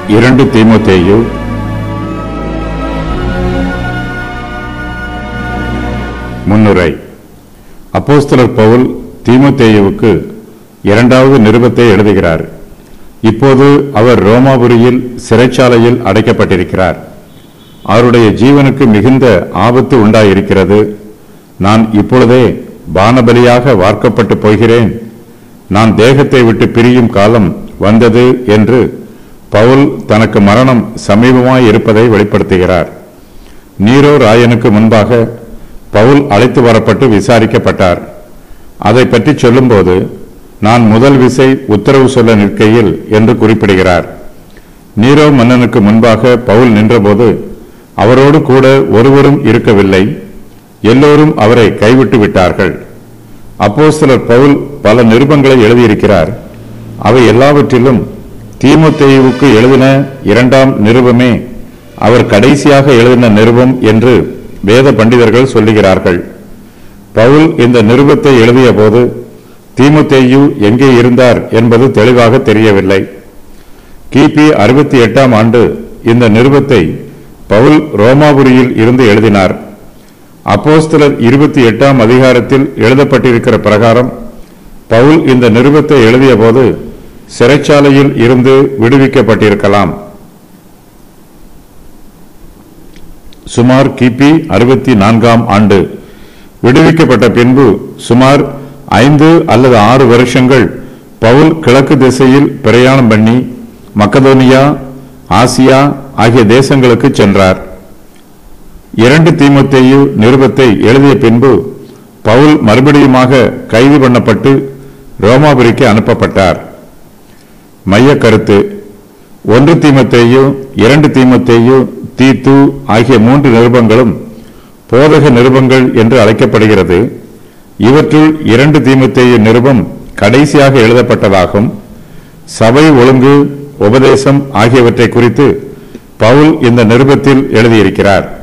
இரண்டு தீமோத்தேயு முன்னுரை அப்போஸ்தலர் பவுல் தீமோத்தேயுவுக்கு இரண்டாவது நிருபத்தை எழுதுகிறார் இப்போது அவர் ரோமாபுரியில் சிறைச்சாலையில் அடைக்கப்பட்டிருக்கிறார் அவருடைய ஜீவனுக்கு மிகுந்த ஆபத்து உண்டாயிருக்கிறது நான் இப்பொழுதே பானபலியாக வார்க்கப்பட்டு போகிறேன் நான் தேகத்தை விட்டு பிரியும் காலம் வந்தது என்று பவுல் தனக்கு மரணம் சமீபமாய் இருப்பதை வெளிப்படுத்துகிறார் நீரோ ராயனுக்கு முன்பாக பவுல் அழைத்து வரப்பட்டு விசாரிக்கப்பட்டார் அதை பற்றி சொல்லும்போது நான் முதல் விசை உத்தரவு சொல்ல நிற்கையில் என்று குறிப்பிடுகிறார் நீரோ மன்னனுக்கு முன்பாக பவுல் நின்றபோது அவரோடு கூட ஒருவரும் இருக்கவில்லை எல்லோரும் அவரை கைவிட்டு விட்டார்கள் அப்போஸ்தலர் பவுல் பல நிருபங்களை எழுதியிருக்கிறார் அவை எல்லாவற்றிலும் தீமோத்தேயுவுக்கு எழுதின இரண்டாம் நிருபமே அவர் கடைசியாக எழுதின நிருபம் என்று வேத பண்டிதர்கள் சொல்லுகிறார்கள் பவுல் இந்த நிருபத்தை எழுதிய போது தீமோத்தேயு எங்கே இருந்தார் என்பது தெளிவாக தெரியவில்லை கிபி அறுபத்தி எட்டாம் ஆண்டு இந்த நிருபத்தை பவுல் ரோமாபுரியில் இருந்து எழுதினார் அப்போஸ்தலர் இருபத்தி எட்டாம் அதிகாரத்தில் எழுதப்பட்டிருக்கிற பிரகாரம் பவுல் இந்த நிருபத்தை எழுதிய போது சிறைச்சாலையில் இருந்து விடுவிக்கப்பட்டிருக்கலாம் சுமார் கிபி அறுபத்தி நான்காம் ஆண்டு விடுவிக்கப்பட்ட பின்பு சுமார் ஐந்து அல்லது ஆறு வருஷங்கள் பவுல் கிழக்கு திசையில் பிரயாணம் பண்ணி மக்கதோனியா ஆசியா ஆகிய தேசங்களுக்கு சென்றார் இரண்டு தீமோத்தேயு நிருபத்தை எழுதிய பின்பு பவுல் மறுபடியுமாக கைது பண்ணப்பட்டு ரோமாபுரிக்கு அனுப்பப்பட்டார் மைய கருத்து ஒன்று தீமத்தேயு இரண்டு தீமத்தேயு தீத்து ஆகிய மூன்று நிருபங்களும் போதக நிருபங்கள் என்று அழைக்கப்படுகிறது இவற்றுள் இரண்டு தீமத்தேயு நிருபம் கடைசியாக எழுதப்பட்டதாகும் சபை ஒழுங்கு உபதேசம் ஆகியவற்றை குறித்து பவுல் இந்த நிருபத்தில் எழுதியிருக்கிறார்